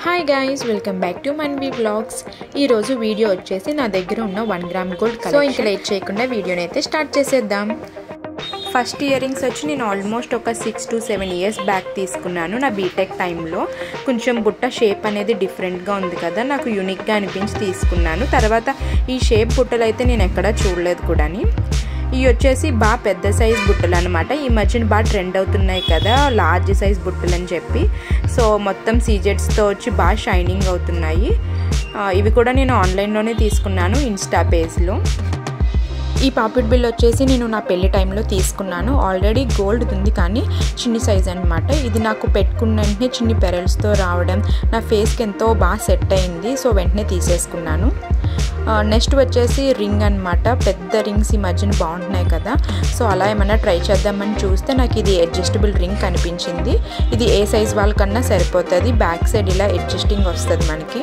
hi guys welcome back to Manvi vlogs ఈరోజు video వచ్చేసి నా దగ్గర ఉన్న వన్ గ్రామ్ గోల్డ్ సో ఇంకా లేట్ చేయకుండా వీడియోని అయితే స్టార్ట్ చేసేద్దాం ఫస్ట్ ఇయర్ రింగ్స్ వచ్చి నేను ఆల్మోస్ట్ ఒక six to seven years back తీసుకున్నాను నా బీటెక్ టైంలో కొంచెం బుట్ట షేప్ అనేది డిఫరెంట్గా ఉంది కదా నాకు యూనిక్గా అనిపించి తీసుకున్నాను తర్వాత ఈ షేప్ బుట్టలు అయితే నేను ఎక్కడా చూడలేదు కూడాని ఇవి వచ్చేసి బాగా పెద్ద సైజ్ బుట్టలు అనమాట ఈ మధ్యన బాగా ట్రెండ్ అవుతున్నాయి కదా లార్జ్ సైజ్ బుట్టలు అని చెప్పి సో మొత్తం సీజెట్స్తో వచ్చి బాగా షైనింగ్ అవుతున్నాయి ఇవి కూడా నేను ఆన్లైన్లోనే తీసుకున్నాను ఇన్స్టా పేజ్లో ఈ పాపిడ్ బిల్ వచ్చేసి నేను నా పెళ్లి టైంలో తీసుకున్నాను ఆల్రెడీ గోల్డ్ ఉంది కానీ చిన్ని సైజ్ అనమాట ఇది నాకు పెట్టుకున్న వెంటనే చిన్ని పెరల్స్తో రావడం నా ఫేస్కి ఎంతో బాగా సెట్ అయింది సో వెంటనే తీసేసుకున్నాను నెక్స్ట్ వచ్చేసి రింగ్ అనమాట పెద్ద రింగ్స్ ఈ మధ్యన బాగుంటున్నాయి కదా సో అలా ఏమన్నా ట్రై చేద్దామని చూస్తే నాకు ఇది అడ్జస్టబుల్ రింగ్ కనిపించింది ఇది ఏ సైజ్ వాళ్ళకన్నా సరిపోతుంది బ్యాక్ సైడ్ ఇలా అడ్జస్టింగ్ వస్తుంది మనకి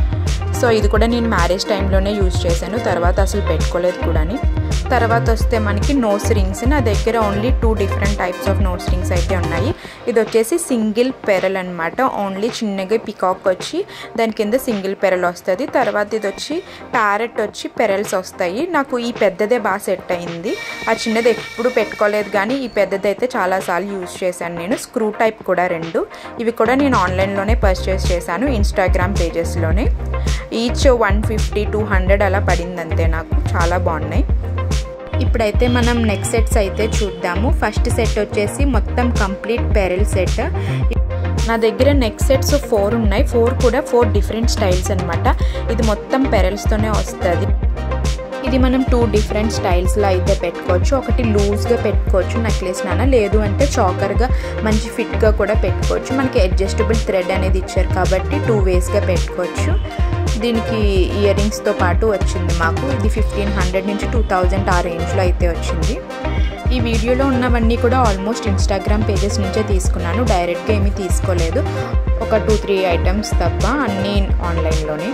సో ఇది కూడా నేను మ్యారేజ్ టైంలోనే యూజ్ చేశాను తర్వాత అసలు పెట్టుకోలేదు కూడాని తర్వాత వస్తే మనకి నోస్ రింగ్స్ నా దగ్గర only two different types of nose rings అయితే ఉన్నాయి ఇది వచ్చేసి సింగిల్ పెరల్ అనమాట ఓన్లీ చిన్నగా పికాక్ వచ్చి దాని కింద సింగిల్ పెరల్ వస్తుంది తర్వాత ఇది వచ్చి ప్యారెట్ వచ్చి పెరల్స్ వస్తాయి నాకు ఈ పెద్దదే బాగా సెట్ అయింది ఆ చిన్నది ఎప్పుడు పెట్టుకోలేదు కానీ ఈ పెద్దది అయితే చాలాసార్లు యూజ్ చేశాను నేను స్క్రూ టైప్ కూడా రెండు ఇవి కూడా నేను ఆన్లైన్లోనే పర్చేస్ చేశాను ఇన్స్టాగ్రామ్ పేజెస్లోనే each one fifty two hundred అలా పడింది అంతే నాకు చాలా బాగున్నాయి ఇప్పుడైతే మనం నెక్స్ట్ సెట్స్ అయితే చూద్దాము ఫస్ట్ సెట్ వచ్చేసి మొత్తం కంప్లీట్ పెరల్ సెట్ నా దగ్గర నెక్ సెట్స్ ఫోర్ ఉన్నాయి ఫోర్ కూడా ఫోర్ డిఫరెంట్ స్టైల్స్ అనమాట ఇది మొత్తం పెరల్స్తోనే వస్తుంది ఇది మనం టూ డిఫరెంట్ స్టైల్స్లో అయితే పెట్టుకోవచ్చు ఒకటి లూజ్గా పెట్టుకోవచ్చు నెక్లెస్ నాన్న లేదు అంటే చాకర్గా మంచి ఫిట్గా కూడా పెట్టుకోవచ్చు మనకి అడ్జస్టబుల్ థ్రెడ్ అనేది ఇచ్చారు కాబట్టి టూ వేస్గా పెట్టుకోవచ్చు దీనికి ఇయర్ రింగ్స్తో పాటు వచ్చింది మాకు ఇది ఫిఫ్టీన్ హండ్రెడ్ నుంచి టూ థౌజండ్ ఆ రేంజ్లో అయితే వచ్చింది ఈ వీడియోలో ఉన్నవన్నీ కూడా ఆల్మోస్ట్ ఇన్స్టాగ్రామ్ పేజెస్ నుంచే తీసుకున్నాను డైరెక్ట్గా ఏమీ తీసుకోలేదు ఒక టూ త్రీ ఐటమ్స్ తప్ప అన్నీ ఆన్లైన్లోనే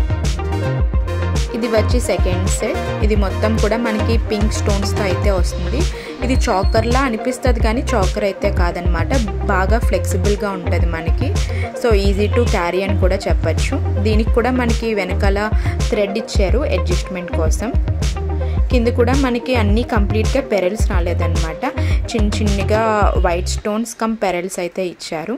ఇది వచ్చి సెకండ్ సెట్ ఇది మొత్తం కూడా మనకి పింక్ స్టోన్స్తో అయితే వస్తుంది ఇది చాకర్లా అనిపిస్తుంది కానీ చాకర్ అయితే కాదనమాట బాగా ఫ్లెక్సిబుల్గా ఉంటుంది మనకి సో ఈజీ టు క్యారీ అని కూడా చెప్పచ్చు దీనికి కూడా మనకి వెనకాల థ్రెడ్ ఇచ్చారు అడ్జస్ట్మెంట్ కోసం కింద కూడా మనకి అన్నీ కంప్లీట్గా పెరల్స్ రాలేదన్నమాట చిన్న చిన్నగా వైట్ స్టోన్స్ కమ్ పెరల్స్ అయితే ఇచ్చారు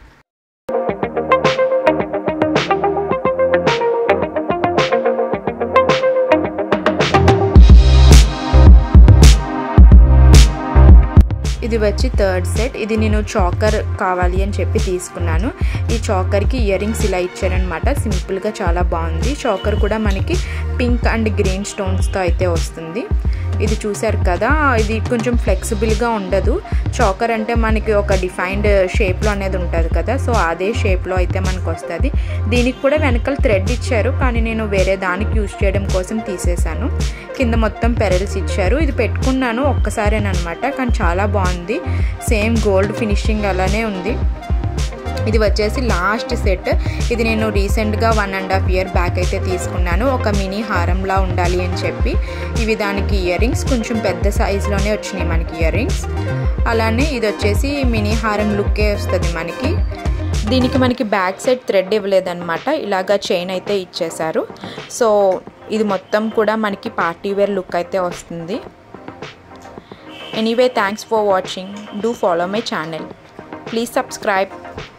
ఇది వచ్చి థర్డ్ సెట్ ఇది నేను చాకర్ కావాలి అని చెప్పి తీసుకున్నాను ఈ చాకర్కి ఇయర్ రింగ్స్ ఇలా ఇచ్చారనమాట సింపుల్గా చాలా బాగుంది చాకర్ కూడా మనకి పింక్ అండ్ గ్రీన్ స్టోన్స్తో అయితే వస్తుంది ఇది చూసారు కదా ఇది కొంచెం ఫ్లెక్సిబుల్గా ఉండదు చాకర్ అంటే మనకి ఒక డిఫైన్డ్ షేప్లో అనేది ఉంటుంది కదా సో అదే షేప్లో అయితే మనకు వస్తుంది దీనికి కూడా వెనకాల థ్రెడ్ ఇచ్చారు కానీ నేను వేరే దానికి యూజ్ చేయడం కోసం తీసేశాను కింద మొత్తం పెరల్స్ ఇచ్చారు ఇది పెట్టుకున్నాను ఒక్కసారేనమాట కానీ చాలా బాగుంది సేమ్ గోల్డ్ ఫినిషింగ్ అలానే ఉంది ఇది వచ్చేసి లాస్ట్ సెట్ ఇది నేను రీసెంట్గా one and half year back అయితే తీసుకున్నాను ఒక మినీ హారంలా ఉండాలి అని చెప్పి ఇవి దానికి ఇయర్ రింగ్స్ కొంచెం పెద్ద సైజులోనే వచ్చినాయి మనకి ఇయర్ రింగ్స్ అలానే ఇది వచ్చేసి మినీ హారం లుక్కే వస్తుంది మనకి దీనికి మనకి బ్యాక్ సైడ్ థ్రెడ్ ఇవ్వలేదన్నమాట ఇలాగా చైన్ అయితే ఇచ్చేశారు సో ఇది మొత్తం కూడా మనకి పార్టీ వేర్ లుక్ అయితే వస్తుంది anyway thanks for watching do follow my channel please subscribe